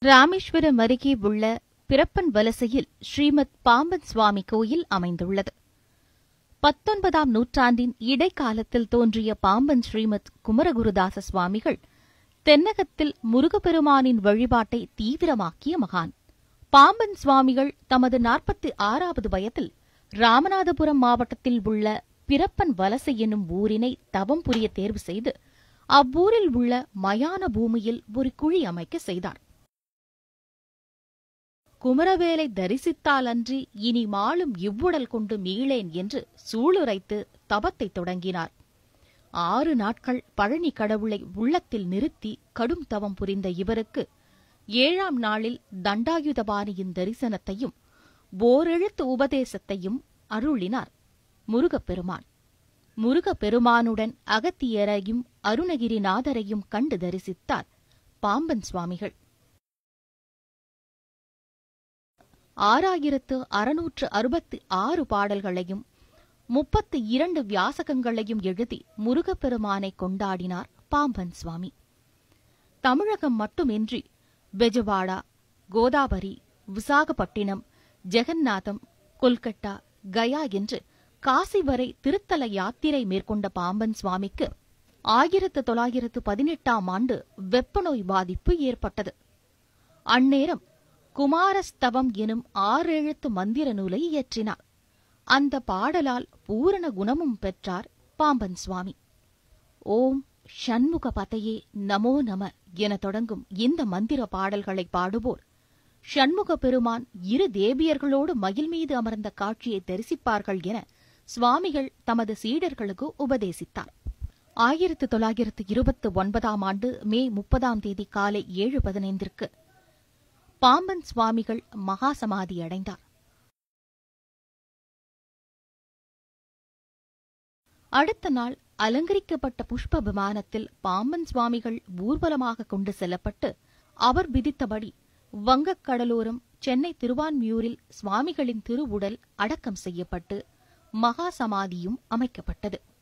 ராமேஸ்வரம் அருகே உள்ள பிறப்பன் வலசையில் ஸ்ரீமத் பாம்பன் சுவாமி கோயில் அமைந்துள்ளது பத்தொன்பதாம் நூற்றாண்டின் இடைக்காலத்தில் தோன்றிய பாம்பன் ஸ்ரீமத் குமரகுருதாச சுவாமிகள் தென்னகத்தில் முருகப்பெருமானின் வழிபாட்டை தீவிரமாக்கிய மகான் பாம்பன் சுவாமிகள் தமது நாற்பத்தி ஆறாவது வயதில் ராமநாதபுரம் மாவட்டத்தில் உள்ள பிறப்பன் வலசை என்னும் ஊரினை தவம் புரிய தேர்வு செய்து அவ்வூரில் உள்ள மயான பூமியில் ஒரு குழி அமைக்க செய்தார் குமரவேலை தரிசித்தாலன்றி இனி மாளும் இவ்வுடல் கொண்டு மீளேன் என்று சூளுரைத்து தபத்தை தொடங்கினார் ஆறு நாட்கள் பழனி கடவுளை உள்ளத்தில் நிறுத்தி கடும் தவம் புரிந்த இவருக்கு ஏழாம் நாளில் தண்டாயுதபாணியின் தரிசனத்தையும் ஓரெழுத்து உபதேசத்தையும் அருளினார் முருகப்பெருமான் முருகப்பெருமானுடன் அகத்தியரையும் அருணகிரிநாதரையும் கண்டு தரிசித்தார் பாம்பன் சுவாமிகள் ஆறாயிரத்து அறுநூற்று அறுபத்தி ஆறு பாடல்களையும் முப்பத்து இரண்டு வியாசகங்களையும் எழுதி முருகப்பெருமானை கொண்டாடினார் பாம்பன் சுவாமி தமிழகம் மட்டுமின்றி பெஜவாடா கோதாவரி விசாகப்பட்டினம் ஜெகந்நாதம் கொல்கட்டா கயா என்று காசி வரை திருத்தல யாத்திரை மேற்கொண்ட பாம்பன் சுவாமிக்கு ஆயிரத்து தொள்ளாயிரத்து பதினெட்டாம் ஆண்டு வெப்பநோய் பாதிப்பு ஏற்பட்டது அந்நேரம் குமாரஸ்தவம் எனும் ஆறெழுத்து மந்திர நூலை இயற்றினார் அந்த பாடலால் பூரண குணமும் பெற்றார் பாம்பன் சுவாமி ஓம் ஷண்முக பதையே நமோ நம என தொடங்கும் இந்த மந்திர பாடல்களை பாடுவோர் ஷண்முக பெருமான் இரு தேவியர்களோடு மயில் மீது அமர்ந்த காட்சியை தரிசிப்பார்கள் என சுவாமிகள் தமது சீடர்களுக்கு உபதேசித்தார் ஆயிரத்து தொள்ளாயிரத்து இருபத்தி ஒன்பதாம் ஆண்டு மே முப்பதாம் தேதி காலை ஏழு பதினைந்திற்கு பாம்பன் சுவாமிகள் மகாசமாதி அடைந்தார் அடுத்த நாள் அலங்கரிக்கப்பட்ட புஷ்ப விமானத்தில் பாம்பன் சுவாமிகள் ஊர்வலமாக கொண்டு செல்லப்பட்டு அவர் விதித்தபடி வங்கக் கடலோரம் சென்னை திருவான்மியூரில் சுவாமிகளின் திருவுடல் அடக்கம் செய்யப்பட்டு மகா சமாதியும் அமைக்கப்பட்டது